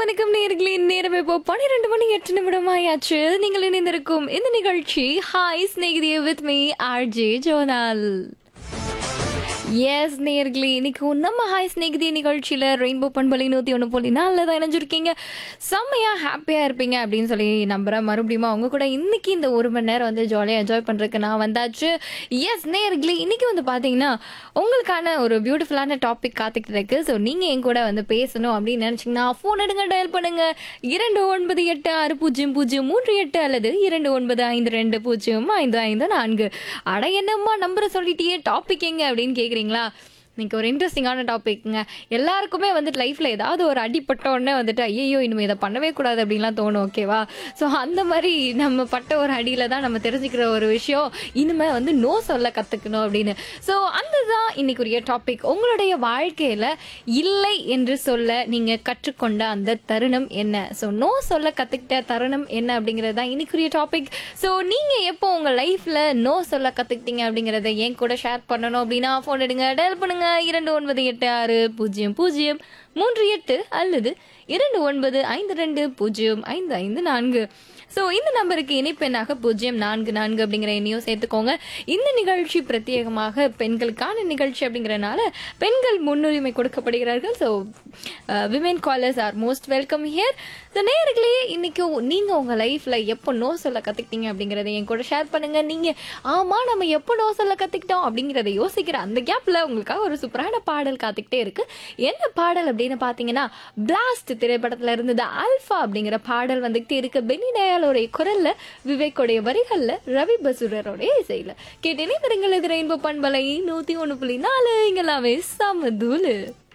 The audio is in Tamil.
வணக்கம் நேர்களே நேரம் இப்போ பன்னிரெண்டு மணி எட்டு நிமிடம் ஆயாச்சு நீங்கள் இணைந்திருக்கும் இந்த நிகழ்ச்சி ஹாய் ஸ்நேகிதிய with me RJ Jonal S நேர்களே இன்னைக்கு நம்ம ஹாய் ஸ்நேகிதி நிகழ்ச்சியில் ரெயின்போ பண்பலை நூற்றி ஒன்று புள்ளி நாலில் தான் இணைஞ்சிருக்கீங்க செம்மையாக ஹாப்பியாக இருப்பீங்க அப்படின்னு சொல்லி நம்புகிறேன் மறுபடியும் அவங்க கூட இன்னைக்கு இந்த ஒரு மணி நேரம் வந்து ஜாலியாக என்ஜாய் பண்ணுறதுக்கு நான் வந்தாச்சு எஸ் நேர்களே இன்னைக்கு வந்து பார்த்தீங்கன்னா உங்களுக்கான ஒரு பியூட்டிஃபுல்லான டாபிக் காத்துக்கிட்டு இருக்கு ஸோ நீங்கள் என் கூட வந்து பேசணும் அப்படின்னு நினச்சிங்கன்னா ஃபோன் எடுங்க டயல் பண்ணுங்க இரண்டு ஒன்பது எட்டு ஆறு பூஜ்ஜியம் பூஜ்ஜியம் மூன்று எட்டு அல்லது இரண்டு ஒன்பது ஐந்து ரெண்டு பூஜ்ஜியம் ஐந்து ஐந்து நான்கு அட என்னம்மா நம்பரை சொல்லிட்டியே டாபிக் எங்க அப்படின்னு கேட்குறீங்களா இன்னைக்கு ஒரு இன்ட்ரெஸ்டிங்கான டாபிக்ங்க எல்லாருக்குமே வந்துட்டு லைஃப்பில் ஏதாவது ஒரு அடிப்பட்ட உடனே வந்துட்டு ஐயோ இனிமேல் இதை பண்ணவே கூடாது அப்படின்லாம் தோணும் ஓகேவா ஸோ அந்த மாதிரி நம்ம பட்ட ஒரு அடியில் தான் நம்ம தெரிஞ்சுக்கிற ஒரு விஷயம் இனிமேல் வந்து நோ சொல்ல கற்றுக்கணும் அப்படின்னு ஸோ அந்த தான் இன்னைக்குரிய டாபிக் உங்களுடைய வாழ்க்கையில் இல்லை என்று சொல்ல நீங்கள் கற்றுக்கொண்ட அந்த தருணம் என்ன ஸோ நோ சொல்ல கற்றுக்கிட்ட தருணம் என்ன அப்படிங்கிறது தான் இன்னைக்குரிய டாபிக் ஸோ நீங்கள் எப்போ உங்கள் லைஃப்பில் நோ சொல்ல கற்றுக்கிட்டீங்க அப்படிங்கிறத என் கூட ஷேர் பண்ணணும் அப்படின்னா ஃபோன் எடுங்க டயல் பண்ணுங்க இரண்டு ஒன்பது எட்டு ஆறு பூஜ்ஜியம் பூஜ்ஜியம் மூன்று எட்டு அல்லது இரண்டு ஒன்பது ஐந்து ரெண்டு பூஜ்ஜியம் ஐந்து ஐந்து நான்கு ஸோ இந்த நம்பருக்கு இணைப்பெண்ணாக பூஜ்ஜியம் நான்கு நான்கு அப்படிங்கிற எண்ணையும் சேர்த்துக்கோங்க இந்த நிகழ்ச்சி பிரத்யேகமாக பெண்களுக்கான நிகழ்ச்சி அப்படிங்கிறனால பெண்கள் முன்னுரிமை கொடுக்கப்படுகிறார்கள் so women callers are most welcome here so நேர்களே இன்னைக்கு நீங்கள் உங்கள் லைஃப்பில் எப்போ நோ சொல்ல கற்றுக்கிட்டீங்க அப்படிங்கிறத என் கூட ஷேர் பண்ணுங்க நீங்கள் ஆமாம் நம்ம எப்போ நோ சொல்ல கற்றுக்கிட்டோம் அப்படிங்கிறத யோசிக்கிற அந்த கேப்பில் உங்களுக்காக ஒரு சூப்பரான பாடல் காத்துக்கிட்டே இருக்கு என்ன பாடல் அப்படின்னு பார்த்தீங்கன்னா பிளாஸ்ட் திரைப்படத்தில் இருந்தது ஆல்ஃபா அப்படிங்கிற பாடல் வந்துகிட்டே இருக்கு பெனி டயாலோடைய குரல்ல விவேக்கோடைய வரிகள்ல ரவி பசுரரோடைய இசையில கேட்டேனே திருங்கள் இது ரெயின்போ பண்பலை நூத்தி ஒன்று புள்ளி நாலு இங்கெல்லாமே சமதூலு